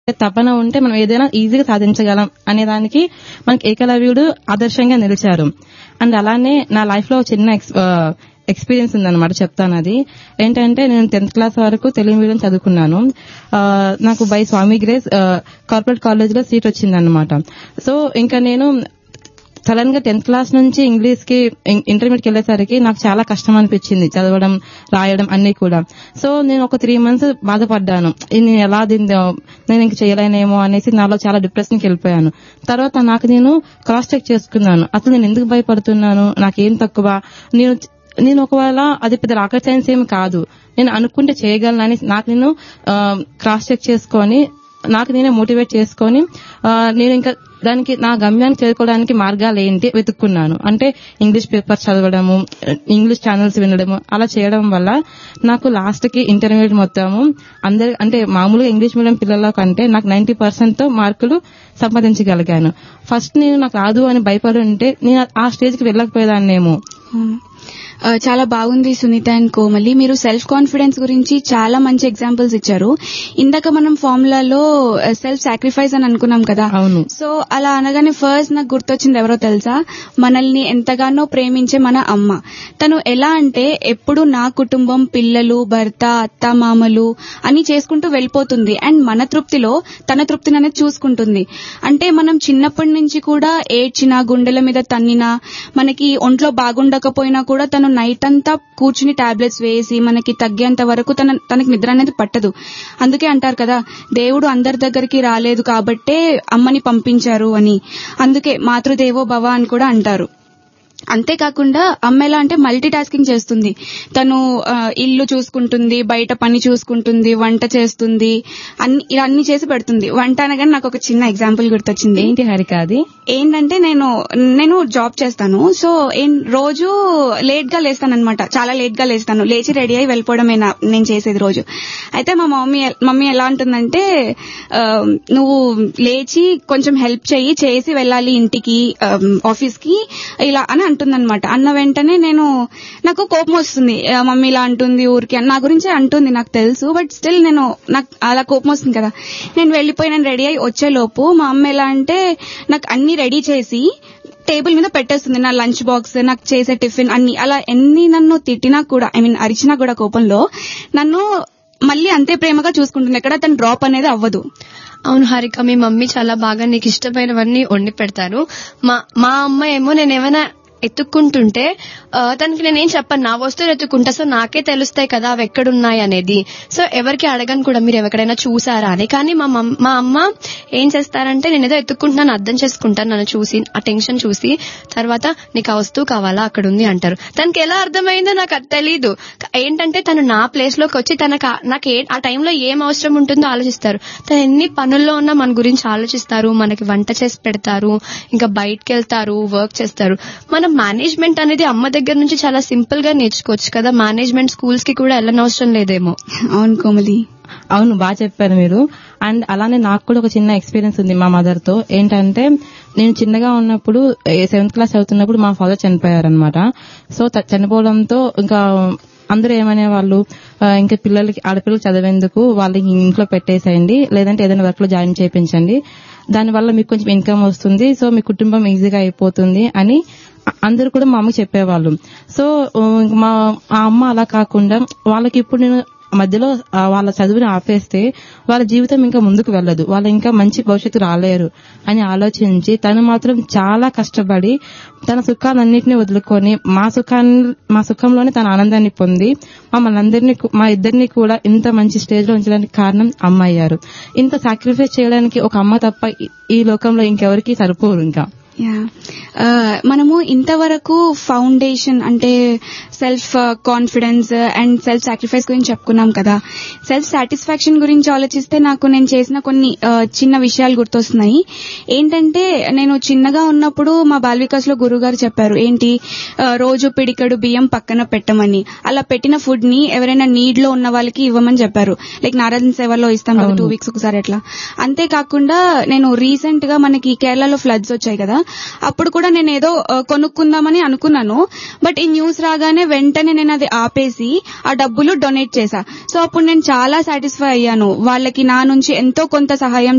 తపన ఉంటే మనం ఏదైనా ఈజీగా సాధించగలం అనే దానికి మనకి ఏకలవ్యుడు ఆదర్శంగా నిలిచారు అండ్ అలానే నా లైఫ్ లో చిన్న ఎక్స్- ఆ, ఎక్స్పీరియన్స్ ఉందన్నమాట చెప్తాను అది ఏంటంటే నేను టెన్త్ క్లాస్ వరకు తెలుగు మీడియం చదువుకున్నాను ఆ, నాకు by Swami grace corporate college లో సీట్ వచ్చిందన్నమాట సో ఇంకా నేను సడన్ గా టెన్త్ క్లాస్ నుంచి ఇంగ్లీష్ కి ఇంటర్మీడియట్ వెళ్ళేసరికి నాకు చాలా కష్టం అనిపించింది చదవడం రాయడం అన్ని కూడా సో నేను ఒక త్రీ మంత్స్ బాధపడ్డాను ఇది నేను ఎలా దీన్ని నేను ఇంక చేయలేనేమో అనేసి నాలో చాలా డిప్రెషన్ కి వెళ్ళిపోయాను తర్వాత నాకు నేను క్రాస్ చెక్ చేసుకున్నాను అసలు నేను ఎందుకు భయపడుతున్నాను నాకేం తక్కువ నేను నేను ఒకవేళ అది పెద్ద రాకెట్ సైన్స్ ఏమి కాదు నేను అనుకుంటే చేయగలనని నాకు నేను క్రాస్ చెక్ చేసుకొని నాకు నేనే మోటివేట్ చేసుకొని ఆ, నేను ఇంకా దానికి నా గమ్యానికి చేరుకోవడానికి మార్గాలు ఏంటి వెతుక్కున్నాను అంటే ఇంగ్లీష్ పేపర్ చదవడము ఇంగ్లీష్ ఛానల్స్ వినడము అలా చేయడం వల్ల నాకు లాస్ట్ కి ఇంటర్మీడియట్ మొత్తము అందరి అంటే మామూలుగా ఇంగ్లీష్ మీడియం పిల్లల కంటే నాకు నైన్టీ పర్సెంట్ మార్కులు సంపాదించగలిగాను ఫస్ట్ నేను నాకు రాదు అని భయపడి ఉంటే నేను ఆ స్టేజ్ కి వెళ్ళకపోయేదాన్నేమో అవును. ఆ, చాలా బాగుంది సునీత అండ్ కోమలి మీరు సెల్ఫ్ కాన్ఫిడెన్స్ గురించి చాలా మంచి ఎగ్జాంపుల్స్ ఇచ్చారు ఇందాక మనం ఫార్ములాలో సెల్ఫ్ సాక్రిఫైస్ అని అనుకున్నాం కదా అవును సో అలా అనగానే ఫస్ట్ నాకు గుర్తొచ్చింది ఎవరో తెలుసా మనల్ని ఎంతగానో ప్రేమించే మన అమ్మ తను ఎలా అంటే ఎప్పుడు నా కుటుంబం పిల్లలు భర్త అత్త మామలు అని చేసుకుంటూ వెళ్ళిపోతుంది అండ్ మన తృప్తిలో తన తృప్తిని అనేది చూసుకుంటుంది అంటే మనం చిన్నప్పటి నుంచి కూడా ఏడ్చినా గుండెల మీద తన్నినా మనకి ఒంట్లో బాగుండకపోయినా కూడా తను నైట్ అంతా కూర్చుని టాబ్లెట్స్ వేసి మనకి తగ్గేంత వరకు తన తనకి నిద్ర అనేది పట్టదు అందుకే అంటారు కదా దేవుడు అందరి దగ్గరికి రాలేదు కాబట్టే అమ్మని పంపించారు అని అందుకే మాతృదేవో భవ అని కూడా అంటారు అంతేకాకుండా అమ్మ ఎలా అంటే మల్టీ టాస్కింగ్ చేస్తుంది తను ఆ, ఇల్లు చూసుకుంటుంది బయట పని చూసుకుంటుంది వంట చేస్తుంది అన్ని ఇలా అన్ని చేసి పెడుతుంది వంట అనగానే నాకు ఒక చిన్న ఎగ్జాంపుల్ గుర్తొచ్చింది ఏంటి హరిక అది ఏంటంటే నేను నేను జాబ్ చేస్తాను సో ఏం- రోజు లేట్ గా లేస్తాను అనమాట చాలా లేట్ గా లేస్తాను లేచి రెడీ అయి వెళ్ళిపోవడమే నా- నేను చేసేది రోజు అయితే మా మమ్మీ మమ్మీ ఎలా అంటుందంటే ఆ, నువ్వు లేచి కొంచెం హెల్ప్ చెయ్యి చేసి వెళ్ళాలి ఇంటికి ఆఫీస్ కి ఇలా అని అంటుందన్నమాట అన్న వెంటనే నేను నాకు కోపం వస్తుంది ఆ, మమ్మీ ఇలా అంటుంది ఊరికి అని. నా గురించే అంటుంది నాకు తెలుసు బట్ స్టిల్ నేను నాకు అలా కోపం వస్తుంది కదా నేను వెళ్ళిపోయి నేను రెడీ అయి వచ్చేలోపు మా అమ్మ ఎలా అంటే నాకు అన్ని రెడీ చేసి టేబుల్ మీద పెట్టేస్తుంది నా లంచ్ బాక్స్ నాకు చేసే టిఫిన్ అన్ని అలా ఎన్ని నన్ను తిట్టినా కూడా ఐ మీన్ అరిచినా కూడా కోపంలో నన్ను మళ్ళీ అంతే ప్రేమగా చూసుకుంటుంది ఎక్కడ తను డ్రాప్ అనేది అవ్వదు అవును హారిక మీ మమ్మీ చాలా బాగా నీకు ఇష్టమైనవన్నీ వండి పెడతారు మా మా అమ్మ ఏమో నేను ఏమైనా ఎత్తుక్కుంటుంటే ఆ, తనకి నేనేం చెప్పను నా వస్తువులు ఎత్తుక్కుంటా సో నాకే తెలుస్తాయి కదా అవి ఎక్కడున్నాయి అనేది సో ఎవరికి అడగను కూడా మీరు ఎక్కడైనా చూసారా అని కానీ మా మమ్- మా అమ్మ ఏం చేస్తారంటే నేను ఏదో ఎత్తుక్కుంటున్నాను అర్థం చేసుకుంటాను నన్ను చూసి ఆ టెన్షన్ చూసి తర్వాత నీకు ఆ వస్తువు కావాలా అక్కడ ఉంది అంటారు తనకి ఎలా అర్థమైందో నాకు అది తెలీదు ఏంటంటే తను నా ప్లేస్ లోకి వచ్చి తనకు ఆ- నాకు ఏ- ఆ టైంలో ఏం అవసరం ఉంటుందో ఆలోచిస్తారు తను ఎన్ని పనుల్లో ఉన్నా మన గురించి ఆలోచిస్తారు మనకి వంట చేసి పెడతారు ఇంకా బయటకు వెళ్తారు వర్క్ చేస్తారు మన మేనేజ్మెంట్ అనేది అమ్మ దగ్గర నుంచి చాలా సింపుల్ గా నేర్చుకోవచ్చు కదా మేనేజ్మెంట్ స్కూల్స్ కి కూడా వెళ్ళనవసరం లేదేమో అవును కోమలి అవును బాగా చెప్పారు మీరు అండ్ అలానే నాకు కూడా ఒక చిన్న ఎక్స్పీరియన్స్ ఉంది మా మదర్ తో ఏంటంటే నేను చిన్నగా ఉన్నప్పుడు సెవెంత్ క్లాస్ చదువుతున్నప్పుడు మా ఫాదర్ చనిపోయారనమాట సో త- చనిపోవడంతో ఇంకా అందరూ ఏమనే వాళ్ళు ఇంకా పిల్లలకి ఆడపిల్లలు చదివేందుకు వాళ్ళకి ఇంట్లో పెట్టేసేయండి లేదంటే ఏదైనా వర్క్ లో జాయిన్ చేయించండి దానివల్ల మీకు కొంచెం ఇన్కమ్ వస్తుంది సో మీ కుటుంబం ఈజీగా అయిపోతుంది అని అ- అందరూ కూడా మా అమ్మకి చెప్పేవాళ్ళు సో ఆ, మా ఆ అమ్మ అలా కాకుండా వాళ్ళకి ఇప్పుడు నేను మధ్యలో ఆ, వాళ్ళ చదువుని ఆపేస్తే వాళ్ళ జీవితం ఇంకా ముందుకు వెళ్ళదు వాళ్ళు ఇంకా మంచి భవిష్యత్తు రాలేరు అని ఆలోచించి తను మాత్రం చాలా కష్టపడి తన సుఖాలన్నింటినీ వదులుకొని మా సుఖాన్ని మా సుఖంలోనే తన ఆనందాన్ని పొంది మమ్మల్ని అందరినీ కు- మా ఇద్దరిని కూడా ఇంత మంచి స్టేజ్ లో ఉంచడానికి కారణం అమ్మ అయ్యారు ఇంత సాక్రిఫైస్ చేయడానికి ఒక అమ్మ తప్ప ఈ- ఈ లోకంలో ఇంకెవరికి సరిపోరు ఇంకా యా ఆ, మనము ఇంతవరకు ఫౌండేషన్ అంటే self confidence and self sacrifice గురించి చెప్పుకున్నాం కదా సెల్ఫ్ సాటిస్ఫాక్షన్ గురించి ఆలోచిస్తే నాకు నేను చేసిన కొన్ని ఆ, చిన్న విషయాలు గుర్తొస్తున్నాయి ఏంటంటే నేను చిన్నగా ఉన్నప్పుడు మా బాల్ వికాస్ లో గురువు గారు చెప్పారు ఏంటి ఆ, రోజు పిడికడు బియ్యం పక్కన పెట్టమని అలా పెట్టిన ఫుడ్ ని ఎవరైనా నీడ్ లో ఉన్న వాళ్ళకి ఇవ్వమని చెప్పారు లైక్ నారాయణ సేవలో ఇస్తాం కదా అవును. టూ వీక్స్ ఒకసారి అట్లా అంతేకాకుండా నేను రీసెంట్ గా మనకి కేరళలో ఫ్లడ్స్ వచ్చాయి కదా అప్పుడు కూడా నేను ఏదో ఆ, కొనుక్కుందామని అనుకున్నాను బట్ ఈ న్యూస్ రాగానే వెంటనే నేను అది ఆపేసి ఆ డబ్బులు డొనేట్ చేశా సో అప్పుడు నేను చాలా సాటిస్ఫై అయ్యాను వాళ్ళకి నా నుంచి ఎంతో కొంత సహాయం